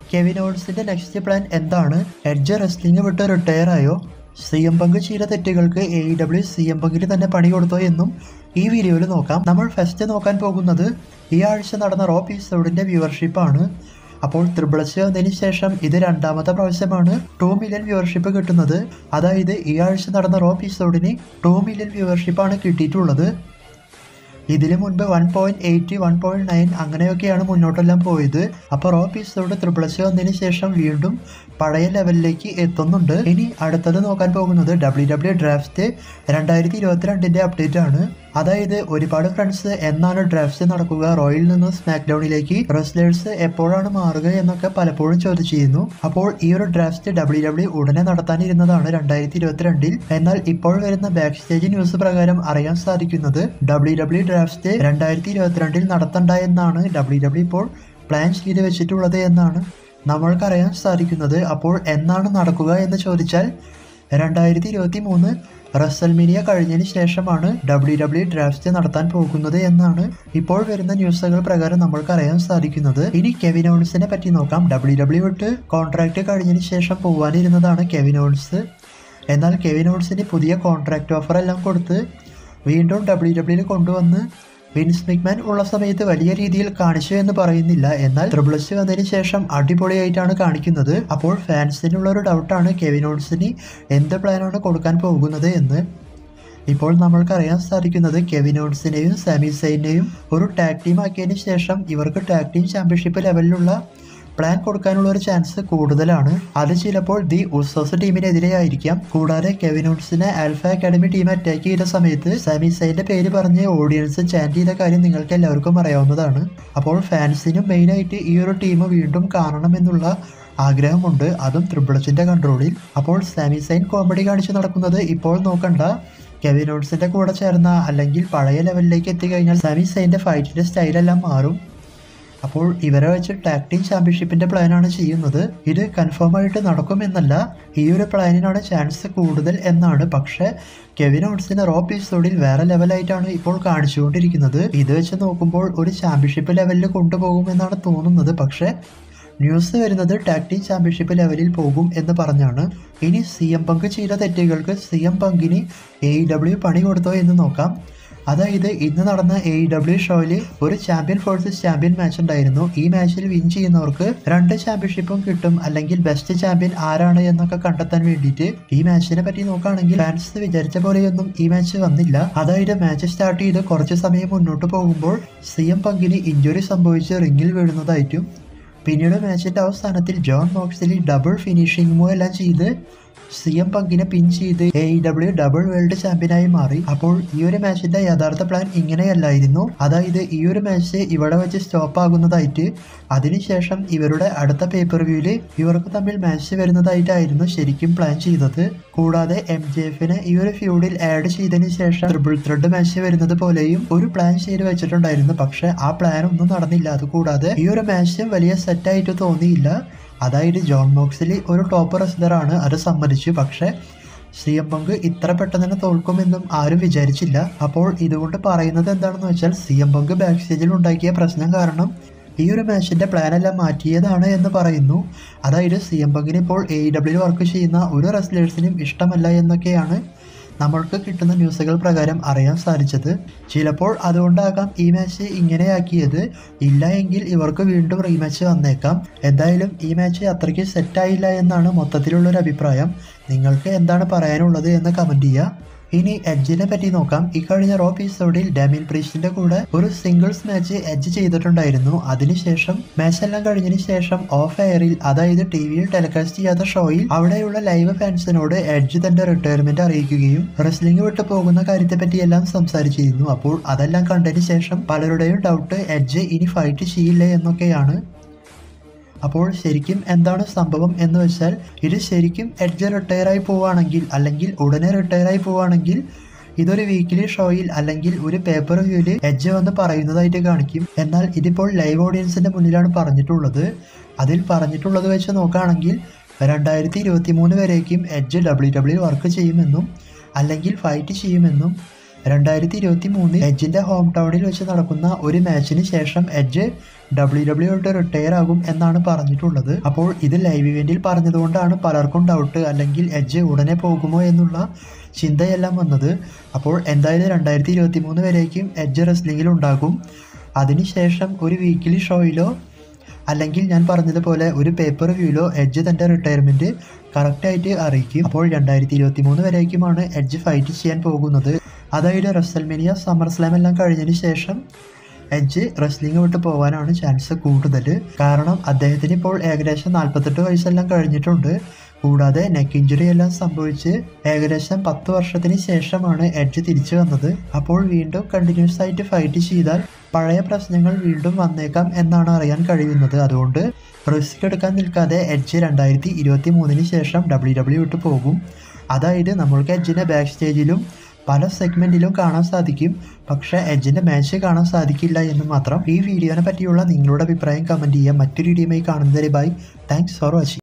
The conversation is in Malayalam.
കെവിൻ ഓൺസിന്റെ നെക്സ്റ്റ് പ്ലാൻ എന്താണ് എഡ്ജ് റെസ്ലിംഗ് വിട്ട് റിട്ടയർ ആയോ സി എം പങ്ക് ചെയ്ത തെറ്റുകൾക്ക് A E W C M പങ്കിന് തന്നെ പണി കൊടുത്തോ എന്നും ഈ വീഡിയോയിൽ നോക്കാം നമ്മൾ ഫസ്റ്റ് നോക്കാൻ പോകുന്നത് ഈ ആഴ്ച നടന്ന റോ എപ്പിസോഡിന്റെ വ്യൂവർഷിപ്പാണ് അപ്പോൾ ത്രിബിൾ എച്ച് വന്നതിന് ശേഷം ഇത് രണ്ടാമത്തെ പ്രാവശ്യമാണ് ടു മില്യൺ വ്യൂവർഷിപ്പ് കിട്ടുന്നത് അതായത് ഈ ആഴ്ച നടന്ന റോ എപ്പിസോഡിന് ടു മില്യൺ വ്യൂവർഷിപ്പാണ് കിട്ടിയിട്ടുള്ളത് ഇതിന് മുൻപ് one point eighty one point nine അങ്ങനെയൊക്കെയാണ് മുന്നോട്ടെല്ലാം പോയത് അപ്പോൾ റോ എപ്പിസോഡ് ത്രിബിൾ എച്ച് വന്നതിന് ശേഷം വീണ്ടും പഴയ ലെവലിലേക്ക് എത്തുന്നുണ്ട് ഇനി അടുത്തത് നോക്കാൻ പോകുന്നത് ഡബ്ല്യു ഡബ്ല്യു ഡ്രാഫ്റ്റ് രണ്ടായിരത്തി ഇരുപത്തിരണ്ടിന്റെ അപ്ഡേറ്റ് ആണ് അതായത് ഒരുപാട് ഫ്രണ്ട്സ് എന്നാണ് ഡ്രാഫ്റ്റ് നടക്കുക റോയിൽ നിന്ന് സ്മാക്ക് ഡൗണിലേക്ക് റെസ്ലേഴ്സ് എപ്പോഴാണ് മാറുക എന്നൊക്കെ പലപ്പോഴും ചോദിച്ചിരുന്നു അപ്പോൾ ഈ ഒരു ഡ്രാഫ്റ്റ് ഡബ്ല്യു ഡബ്ല്യു ഉടനെ നടത്താനിരുന്നതാണ് രണ്ടായിരത്തി ഇരുപത്തിരണ്ടിൽ എന്നാൽ ഇപ്പോൾ വരുന്ന ബാക്ക് സ്റ്റേജ് ന്യൂസ് പ്രകാരം അറിയാൻ സാധിക്കുന്നത് ഡബ്ല്യു ഡബ്ല്യു ഡ്രാഫ്റ്റ് രണ്ടായിരത്തി ഇരുപത്തിരണ്ടിൽ നടത്തണ്ട എന്നാണ് ഡബ്ല്യു ഡബ്ല്യു ഇപ്പോൾ പ്ലാൻ ചെയ്ത് വെച്ചിട്ടുള്ളത് എന്നാണ് നമ്മൾക്കറിയാൻ സാധിക്കുന്നത് അപ്പോൾ എന്നാണ് നടക്കുക എന്ന് ചോദിച്ചാൽ രണ്ടായിരത്തി ഇരുപത്തി മൂന്ന് റസൽമീനിയ കഴിഞ്ഞതിന് ശേഷമാണ് ഡബ്ല്യു ഡബ്ല്യു ഡ്രാഫ്റ്റ് നടത്താൻ പോകുന്നത് എന്നാണ് ഇപ്പോൾ വരുന്ന ന്യൂസുകൾ പ്രകാരം നമ്മൾക്ക് അറിയാൻ സാധിക്കുന്നത് ഇനി കെവിൻ ഓൺസിനെ പറ്റി നോക്കാം ഡബ്ല്യു ഡബ്ല്യു വിട്ട് കോൺട്രാക്ട് കഴിഞ്ഞതിന് ശേഷം പോകാനിരുന്നതാണ് കെവിൻ ഓൺസ് എന്നാൽ കെവിൻ ഓൺസിന് പുതിയ കോൺട്രാക്ട് ഓഫർ എല്ലാം കൊടുത്ത് വീണ്ടും ഡബ്ല്യു ഡബ്ല്യുയിൽ കൊണ്ടുവന്ന് വിൻസ് മിക്മാൻ ഉള്ള സമയത്ത് വലിയ രീതിയിൽ കാണിച്ചു എന്ന് പറയുന്നില്ല എന്നാൽ ട്രിപ്പിൾ എച്ച് വന്നതിന് ശേഷം അടിപൊളിയായിട്ടാണ് കാണിക്കുന്നത് അപ്പോൾ ഫാൻസിനുള്ള ഒരു ഡൗട്ടാണ് കെവിൻ ഓൺസിന് എന്ത് പ്ലാനാണ് കൊടുക്കാൻ പോകുന്നത് എന്ന് ഇപ്പോൾ നമ്മൾക്കറിയാൻ സാധിക്കുന്നത് കെവിൻ ഓൺസിനെയും സാമി സൈനെയും ഒരു ടാഗ് ടീം ആക്കിയതിന് ശേഷം ഇവർക്ക് ടാഗ് ടീം ചാമ്പ്യൻഷിപ്പ് ലെവലിലുള്ള പ്ലാൻ കൊടുക്കാനുള്ള ഒരു ചാൻസ് കൂടുതലാണ് അത് ചിലപ്പോൾ ദി ഉസോസ് ടീമിനെതിരെ ആയിരിക്കാം കൂടാതെ കെവിനോട്സിനെ ആൽഫ അക്കാഡമി ടീം അറ്റാക്ക് ചെയ്ത സമയത്ത് സാമി സൈന്റെ പേര് പറഞ്ഞ് ഓഡിയൻസ് ചാൻറ്റ് ചെയ്ത കാര്യം നിങ്ങൾക്ക് എല്ലാവർക്കും അറിയാവുന്നതാണ് അപ്പോൾ ഫാൻസിനും മെയിനായിട്ട് ഈ ഒരു ടീം വീണ്ടും കാണണമെന്നുള്ള ആഗ്രഹമുണ്ട് അതും ത്രിബിളച്ചിന്റെ കൺട്രോളിൽ അപ്പോൾ സാമി സൈൻ കോമഡി കാണിച്ച് നടക്കുന്നത് ഇപ്പോൾ നോക്കണ്ട കെവിനോട്സിന്റെ കൂടെ ചേർന്ന അല്ലെങ്കിൽ പഴയ ലെവലിലേക്ക് എത്തിക്കഴിഞ്ഞാൽ സാമി സൈന്റെ ഫൈറ്റിന്റെ സ്റ്റൈലെല്ലാം മാറും അപ്പോൾ ഇവരെ വെച്ച് ടാഗ് ടീം ചാമ്പ്യൻഷിപ്പിന്റെ പ്ലാനാണ് ചെയ്യുന്നത് ഇത് കൺഫേം ആയിട്ട് നടക്കുമെന്നല്ല ഈ ഒരു പ്ലാനിനാണ് ചാൻസ് കൂടുതൽ എന്നാണ് പക്ഷേ കെവിൻ ഓൺസിന് റോ എപ്പിസോഡിൽ വേറെ ലെവലായിട്ടാണ് ഇപ്പോൾ കാണിച്ചുകൊണ്ടിരിക്കുന്നത് ഇത് വെച്ച് നോക്കുമ്പോൾ ഒരു ചാമ്പ്യൻഷിപ്പ് ലെവലിൽ കൊണ്ടുപോകുമെന്നാണ് തോന്നുന്നത് പക്ഷേ ന്യൂസ് വരുന്നത് ടാഗ് ടീം ചാമ്പ്യൻഷിപ്പ് ലെവലിൽ പോകും എന്ന് പറഞ്ഞാണ് ഇനി സി എം പങ്ക് ചെയ്ത തെറ്റുകൾക്ക് സി എം പങ്കിന് എ ഡബ്ല്യു പണി കൊടുത്തോ എന്ന് നോക്കാം അതായത് ഇന്ന് നടന്ന എ ഡബ്ല്യു ഷോയിൽ ഒരു ചാമ്പ്യൻ ഫോഴ്സസ് ചാമ്പ്യൻ മാച്ച് ഉണ്ടായിരുന്നു ഈ മാച്ചിൽ വിൻ ചെയ്യുന്നവർക്ക് രണ്ട് ചാമ്പ്യൻഷിപ്പും കിട്ടും അല്ലെങ്കിൽ ബെസ്റ്റ് ചാമ്പ്യൻ ആരാണ് എന്നൊക്കെ കണ്ടെത്താൻ വേണ്ടിയിട്ട് ഈ മാച്ചിനെ പറ്റി നോക്കുകയാണെങ്കിൽ ഫാൻസ് വിചാരിച്ച പോലെയൊന്നും ഈ മാച്ച് വന്നില്ല അതായത് മാച്ച് സ്റ്റാർട്ട് ചെയ്ത് കുറച്ച് സമയം മുന്നോട്ട് പോകുമ്പോൾ സി എം പങ്കിന് ഇഞ്ചുറി സംഭവിച്ച് റിങ്ങിൽ വീഴുന്നതായിട്ടും പിന്നീട് മാച്ചിന്റെ അവസാനത്തിൽ Jon Moxley double finishing move എല്ലാം ചെയ്ത് സി എം പങ്കിനെ പിൻ ചെയ്ത് എ ഡബ്ല്യു ഡബിൾ വേൾഡ് ചാമ്പ്യനായി മാറി അപ്പോൾ ഈ ഒരു മാച്ചിന്റെ യഥാർത്ഥ പ്ലാൻ ഇങ്ങനെയല്ലായിരുന്നു അതായത് ഈ ഒരു മാച്ച് ഇവിടെ വെച്ച് സ്റ്റോപ്പ് ആകുന്നതായിട്ട് അതിനുശേഷം ഇവരുടെ അടുത്ത പേപ്പർ വ്യൂവിൽ ഇവർക്ക് തമ്മിൽ മാച്ച് വരുന്നതായിട്ടായിരുന്നു ശരിക്കും പ്ലാൻ ചെയ്തത് കൂടാതെ എം ജെ എഫിനെ ഈ ഒരു ഫ്യൂഡിൽ ആഡ് ചെയ്തതിന് ശേഷം ട്രിപ്പിൾ ത്രെഡ് മാച്ച് വരുന്നത് പോലെയും ഒരു പ്ലാൻ ചെയ്ത് വെച്ചിട്ടുണ്ടായിരുന്നു പക്ഷെ ആ പ്ലാൻ ഒന്നും നടന്നില്ല അതുകൂടാതെ ഈ ഒരു മാച്ച് വലിയ സെറ്റായിട്ട് തോന്നിയില്ല അതായത് ജോൺ മോക്സിലി ഒരു ടോപ്പ് റെസ്ലറാണ് അത് സമ്മതിച്ചു പക്ഷേ സി എം പങ്ക് ഇത്ര പെട്ടെന്ന് തന്നെ തോൽക്കുമെന്നും ആരും വിചാരിച്ചില്ല അപ്പോൾ ഇതുകൊണ്ട് പറയുന്നത് എന്താണെന്ന് വെച്ചാൽ സി എം പങ്ക് ബാക്ക് സ്റ്റേജിൽ ഉണ്ടാക്കിയ പ്രശ്നം കാരണം ഈ ഒരു മാച്ചിന്റെ പ്ലാൻ എല്ലാം മാറ്റിയതാണ് എന്ന് പറയുന്നു അതായത് സി എം പങ്കിന് ഇപ്പോൾ എ ഡബ്ല്യു വർക്ക് ചെയ്യുന്ന ഒരു റെസ്ലേഴ്സിനും ഇഷ്ടമല്ല എന്നൊക്കെയാണ് നമ്മൾക്ക് കിട്ടുന്ന ന്യൂസുകൾ പ്രകാരം അറിയാൻ സാധിച്ചത് ചിലപ്പോൾ അതുകൊണ്ടാകാം ഈ മാച്ച് ഇങ്ങനെയാക്കിയത് ഇല്ല എങ്കിൽ ഇവർക്ക് വീണ്ടും റീമാച്ച് വന്നേക്കാം എന്തായാലും ഈ മാച്ച് അത്രയ്ക്ക് സെറ്റായില്ല എന്നാണ് മൊത്തത്തിലുള്ളൊരു അഭിപ്രായം നിങ്ങൾക്ക് എന്താണ് പറയാനുള്ളത് എന്ന് കമൻറ്റ് ചെയ്യുക ഇനി എഡ്ജിനെ പറ്റി നോക്കാം ഇക്കഴിഞ്ഞ റോ എപ്പിസോഡിൽ ഡാമിൻ പ്രീസ്റ്റിന്റെ കൂടെ ഒരു സിംഗിൾസ് മാച്ച് എഡ്ജ് ചെയ്തിട്ടുണ്ടായിരുന്നു അതിനുശേഷം മാച്ച് എല്ലാം കഴിഞ്ഞതിന് ശേഷം ഓഫ് എയറിൽ അതായത് ടി വിയിൽ ടെലികാസ്റ്റ് ചെയ്യാത്ത ഷോയിൽ അവിടെയുള്ള ലൈവ് ഫാൻസിനോട് എഡ്ജ് തന്റെ റിട്ടയർമെന്റ് അറിയിക്കുകയും റെസ്ലിംഗ് വിട്ടു പോകുന്ന കാര്യത്തെ പറ്റിയെല്ലാം സംസാരിച്ചിരുന്നു അപ്പോൾ അതെല്ലാം കണ്ടതിന് ശേഷം പലരുടെയും ഡൗട്ട് എഡ്ജ് ഇനി ഫൈറ്റ് ചെയ്യില്ല എന്നൊക്കെയാണ് അപ്പോൾ ശരിക്കും എന്താണ് സംഭവം എന്ന് വെച്ചാൽ ഇത് ശരിക്കും എഡ്ജ് റിട്ടയർ ആയി പോവുകയാണെങ്കിൽ അല്ലെങ്കിൽ ഉടനെ റിട്ടയർ ആയി പോവുകയാണെങ്കിൽ ഇതൊരു വീക്കിലി ഷോയിൽ അല്ലെങ്കിൽ ഒരു പേപ്പർ വ്യൂവിൽ എഡ്ജ് വന്ന് പറയുന്നതായിട്ട് കാണിക്കും എന്നാൽ ഇതിപ്പോൾ ലൈവ് ഓഡിയൻസിന്റെ മുന്നിലാണ് പറഞ്ഞിട്ടുള്ളത് അതിൽ പറഞ്ഞിട്ടുള്ളത് വെച്ച് നോക്കുകയാണെങ്കിൽ രണ്ടായിരത്തി ഇരുപത്തി മൂന്ന് വരേക്കും എഡ്ജ് ഡബ്ല്യു ഡബ്ല്യു വർക്ക് ചെയ്യുമെന്നും അല്ലെങ്കിൽ ഫൈറ്റ് ചെയ്യുമെന്നും രണ്ടായിരത്തി ഇരുപത്തി മൂന്നിൽ എഡ്ജിന്റെ ഹോം ടൗണിൽ വെച്ച് നടക്കുന്ന ഒരു മാച്ചിന് ശേഷം എഡ്ജ് ഡബ്ല്യു ഡബ്ല്യു ആയിട്ട് റിട്ടയർ ആകും എന്നാണ് പറഞ്ഞിട്ടുള്ളത് അപ്പോൾ ഇത് ലൈവ് ഇവൻറ്റിൽ പറഞ്ഞതുകൊണ്ടാണ് പലർക്കും ഡൗട്ട് അല്ലെങ്കിൽ എഡ്ജ് ഉടനെ പോകുമോ എന്നുള്ള ചിന്തയെല്ലാം വന്നത് അപ്പോൾ എന്തായാലും രണ്ടായിരത്തി ഇരുപത്തി മൂന്ന് വരേക്കും എഡ്ജ് റെസ്ലിംഗിൽ ഉണ്ടാകും അതിനുശേഷം ഒരു വീക്കിലി ഷോയിലോ അല്ലെങ്കിൽ ഞാൻ പറഞ്ഞതുപോലെ ഒരു പേപ്പർ വ്യൂയിലോ എഡ്ജ് തൻ്റെ റിട്ടയർമെൻറ്റ് കറക്റ്റായിട്ട് അറിയിക്കും അപ്പോൾ രണ്ടായിരത്തി ഇരുപത്തി മൂന്ന് വരേക്കുമാണ് എഡ്ജ് ഫൈറ്റ് ചെയ്യാൻ പോകുന്നത് അതായത് റസൽമേനിയ സമ്മർ സ്ലാം എല്ലാം കഴിഞ്ഞതിന് ശേഷം എഡ്ജ് റെസ്ലിംഗ് വിട്ട് പോകാനാണ് ചാൻസ് കൂടുതൽ കാരണം അദ്ദേഹത്തിന് ഇപ്പോൾ ഏകദേശം നാൽപ്പത്തെട്ട് വയസ്സെല്ലാം കഴിഞ്ഞിട്ടുണ്ട് കൂടാതെ നെക്ക് ഇഞ്ചുറി എല്ലാം സംഭവിച്ച് ഏകദേശം പത്ത് വർഷത്തിന് ശേഷമാണ് എഡ്ജ് തിരിച്ചു വന്നത് അപ്പോൾ വീണ്ടും കണ്ടിന്യൂസ് ആയിട്ട് ഫൈറ്റ് ചെയ്താൽ പഴയ പ്രശ്നങ്ങൾ വീണ്ടും വന്നേക്കാം എന്നാണ് അറിയാൻ കഴിയുന്നത് അതുകൊണ്ട് റിസ്ക് എടുക്കാൻ നിൽക്കാതെ എഡ്ജ് രണ്ടായിരത്തി ഇരുപത്തി മൂന്നിന് ശേഷം ഡബ്ല്യു ഡബ്ല്യു വിട്ട് പോകും അതായത് നമ്മൾക്ക് എഡ്ജിനെ ബാക്ക് സ്റ്റേജിലും പല സെഗ്മെന്റിലും കാണാൻ സാധിക്കും പക്ഷേ എഡ്ജിന്റെ മാച്ച് കാണാൻ സാധിക്കില്ല എന്ന് മാത്രം ഈ വീഡിയോനെ പറ്റിയുള്ള നിങ്ങളുടെ അഭിപ്രായം കമന്റ് ചെയ്യാം മറ്റൊരു വീഡിയോയുമായി കാണുന്നവരെ ബൈ താങ്ക്സ് ഫോർ വാച്ചിങ്